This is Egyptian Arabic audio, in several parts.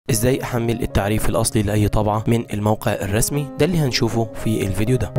ازاي احمل التعريف الاصلي لاي طبعة من الموقع الرسمي ده اللي هنشوفه في الفيديو ده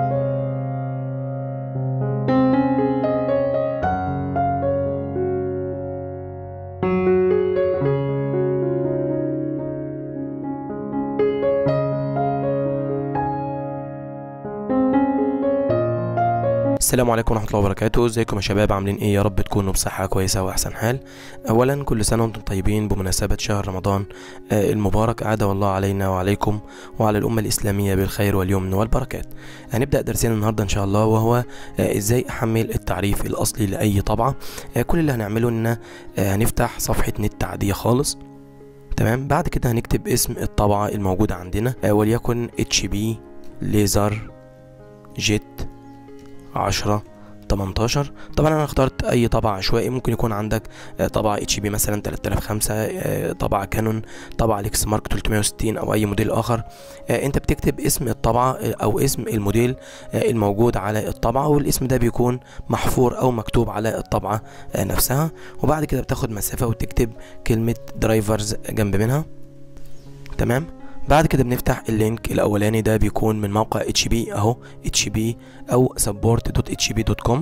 السلام عليكم ورحمة الله وبركاته ازيكم يا شباب عاملين ايه يا رب تكونوا بصحة كويسة واحسن حال اولا كل سنة وانتم طيبين بمناسبة شهر رمضان آه، المبارك عاد الله علينا وعليكم وعلى الأمة الإسلامية بالخير واليمن والبركات هنبدأ درسنا النهاردة ان شاء الله وهو آه، ازاي احمل التعريف الاصلي لاي طبعة آه، كل اللي هنعمله ان آه، هنفتح صفحة نت عادية خالص تمام بعد كده هنكتب اسم الطبعة الموجودة عندنا آه، وليكن اتش بي ليزر جيت عشرة 18 طبعا انا اخترت اي طبعة عشوائي ممكن يكون عندك آه، طبعة اتش بي مثلا 3005 آه، طبعة كانون طبعة ليكس مارك 360 او اي موديل اخر آه، انت بتكتب اسم الطبعة آه، او اسم الموديل آه، الموجود على الطبعة والاسم ده بيكون محفور او مكتوب على الطبعة آه، نفسها وبعد كده بتاخد مسافة وتكتب كلمة درايفرز جنب منها تمام بعد كده بنفتح اللينك الاولاني ده بيكون من موقع اتش بي اهو اتش بي او support.hb.com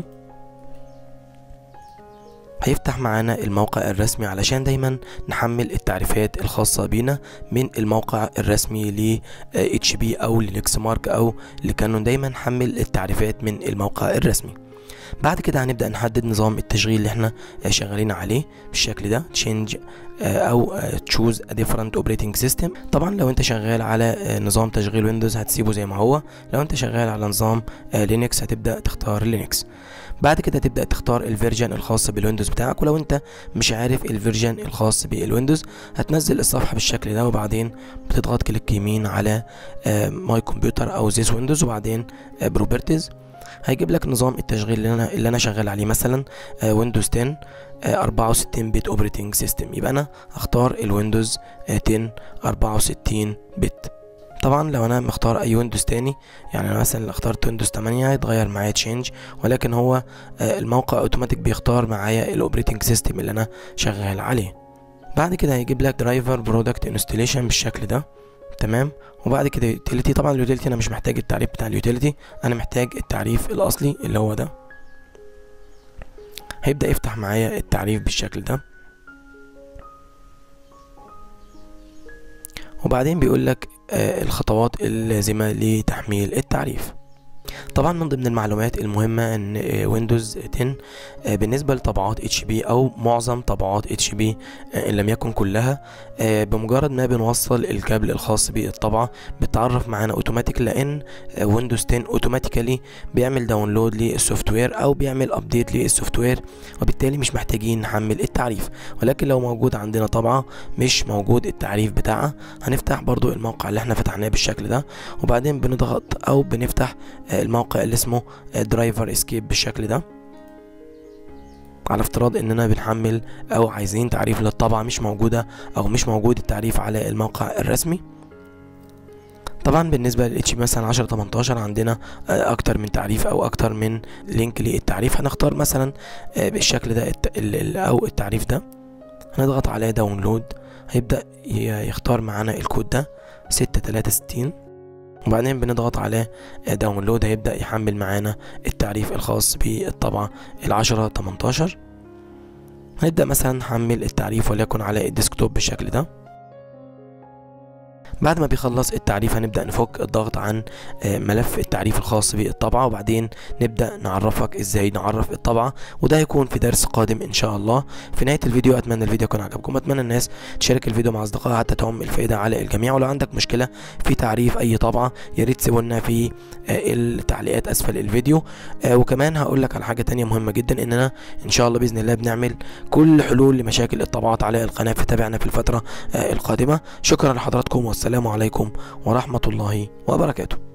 هيفتح معانا الموقع الرسمي علشان دايما نحمل التعريفات الخاصة بينا من الموقع الرسمي ل اتش بي او لليكس مارك او لكانون دايما نحمل التعريفات من الموقع الرسمي بعد كده هنبدأ نحدد نظام التشغيل اللي احنا شغالين عليه بالشكل ده change او choose a different operating system طبعا لو انت شغال على نظام تشغيل ويندوز هتسيبه زي ما هو لو انت شغال على نظام لينكس هتبدأ تختار لينكس بعد كده تبدأ تختار الفيرجن الخاص بالويندوز بتاعك ولو انت مش عارف الفيرجن الخاص بالويندوز هتنزل الصفحة بالشكل ده وبعدين بتضغط كليك يمين على ماي كمبيوتر او زيس ويندوز وبعدين بروبرتيز هيجيب لك نظام التشغيل اللي انا اللي انا شغال عليه مثلا ويندوز 10 آه، 64 بت اوبريتنج سيستم يبقى انا هختار الويندوز آه، 10 64 بت طبعا لو انا مختار اي ويندوز تاني يعني انا مثلا لو اخترت ويندوز 8 هيتغير معايا تشينج ولكن هو آه، الموقع اوتوماتيك بيختار معايا الاوبريتنج سيستم اللي انا شغال عليه بعد كده هيجيب لك درايفر برودكت انستليشن بالشكل ده تمام وبعد كده يوتيليتي طبعا اليوتيليتي انا مش محتاج التعريف بتاع اليوتيليتي انا محتاج التعريف الاصلي اللي هو ده هيبدأ يفتح معايا التعريف بالشكل ده وبعدين بيقول لك آه الخطوات اللازمة لتحميل التعريف طبعا من ضمن المعلومات المهمة ان ويندوز 10 آه، بالنسبة لطبعات اتش بي او معظم طبعات اتش بي ان لم يكن كلها آه، بمجرد ما بنوصل الكابل الخاص بالطبعة بتعرف معانا اوتوماتيك لان ويندوز 10 اوتوماتيكالي بيعمل داونلود للسوفت وير او بيعمل ابديت للسوفت وير وبالتالي مش محتاجين نحمل التعريف ولكن لو موجود عندنا طبعة مش موجود التعريف بتاعها هنفتح برضو الموقع اللي احنا فتحناه بالشكل ده وبعدين بنضغط او بنفتح آه، الموقع اللي اسمه درايفر اسكيب بالشكل ده على افتراض اننا بنحمل او عايزين تعريف للطبعة مش موجودة او مش موجود التعريف على الموقع الرسمي طبعا بالنسبة للاتش مثلا 10 18 عندنا آه، اكتر من تعريف او اكتر من لينك للتعريف هنختار مثلا آه، بالشكل ده الت- ال- ال- او التعريف ده هنضغط على داونلود هيبدأ ي- يختار معانا الكود ده 663 وبعدين بنضغط على داونلود هيبدأ يحمل معانا التعريف الخاص بالطبعة العشرة 18 هنبدأ مثلا نحمل التعريف وليكن على الديسكتوب بالشكل ده بعد ما بيخلص التعريف هنبدأ نفك الضغط عن آه، ملف التعريف الخاص بالطبعة وبعدين نبدأ نعرفك ازاي نعرف الطبعة وده هيكون في درس قادم ان شاء الله في نهاية الفيديو اتمنى الفيديو يكون عجبكم اتمنى الناس تشارك الفيديو مع اصدقائها حتى تعم الفائدة على الجميع ولو عندك مشكلة في تعريف اي طبعة يا ريت تسيبوا لنا في آه، التعليقات اسفل الفيديو آه، وكمان هقول لك على حاجة تانية مهمة جدا اننا ان شاء الله باذن الله بنعمل كل حلول لمشاكل الطبعات على القناة فتابعنا في الفترة آه، القادمة شكرا لحضراتكم والسلام عليكم ورحمة الله وبركاته